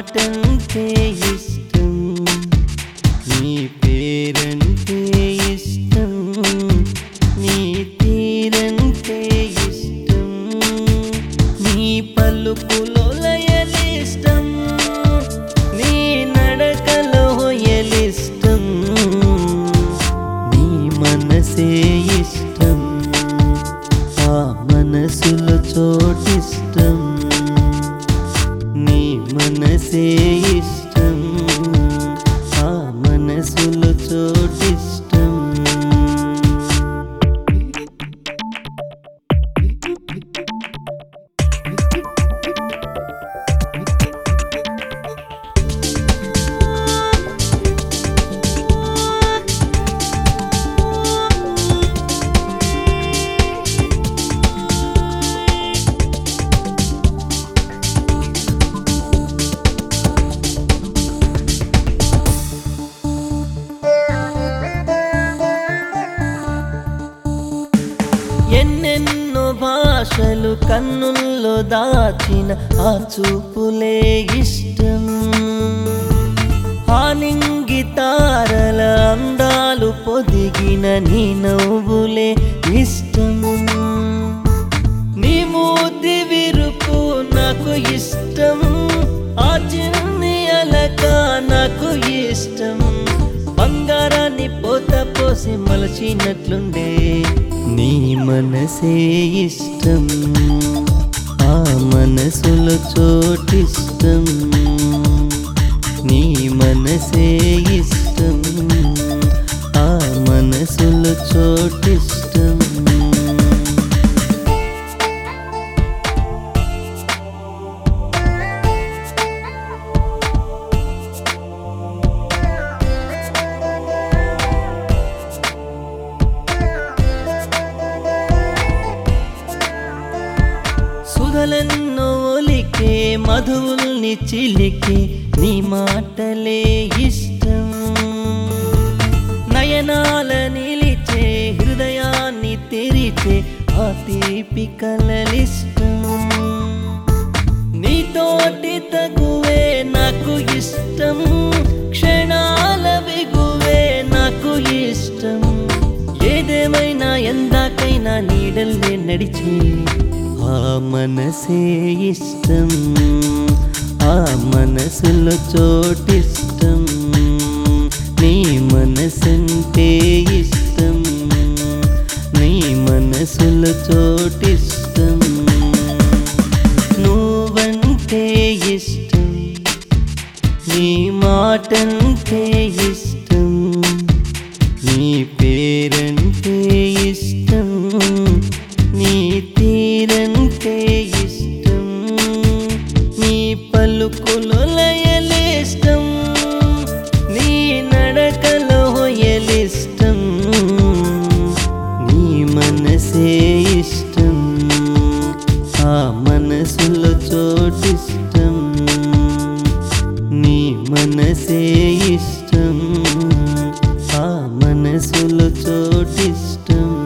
మాటంటే ఇష్టం నీ పేరంటే ఇష్టం నీ తీరంటే ఇష్టం నీ పలుకులో లయలిష్టం నీ నడకలో ఎలిష్టం నీ మనసే ఇష్టం ఆ మనసులో చోటిష్టం నీ మనసే ఇష్టం ఆ మనసులో చోటిష్టం ఎన్నెన్నో భాషలు కన్నుల్లో దాచిన ఆ చూపులే ఇష్టం ఆనింగి తారల అందాలు పొదిగిన నీ నవ్వులే ఇష్టం నీ మూతి విరుపు నాకు ఇష్టం ఆ చిన్ని అలక నాకు ఇష్టం బంగారాన్ని పోత పోసి మలచినట్లుండే నీ మనసే ఇష్టం ఆ మనసులో చోటిష్టం నీ మనసే ఇష్టం ఆ మనసులో చోటిష్టం సుధలెన్నో ఒలికే మధువుల్ని చిలికే నీ మాటలే ఇష్టం నయనాల నిలిచే హృదయాన్ని తెరిచే ఆ తీపి కలలిష్టం నీతోటి తగువే నాకు ఇష్టం క్షణాల బిగువే నాకు ఇష్టం ఏదేమైనా ఎందాకైనా నీడల్లే నడిచే ఆ మనసే ఇష్టం ఆ మనసులో చోటిష్టం నీ మనసంటే ఇష్టం నీ మనసులో చోటిష్టం నువ్వంటే ఇష్టం నీ మాటంటే ఇష్టం నీ పేరంటే ఇష్టం నీ తీరంటే ఇష్టం నీ పలుకులో లయలిష్టం నీ నడకలో ఎలిష్టం నీ మనసే ఇష్టం ఆ మనసులో చోటిష్టం నీ మనసే ఇష్టం ఆ మనసులో చోటిష్టం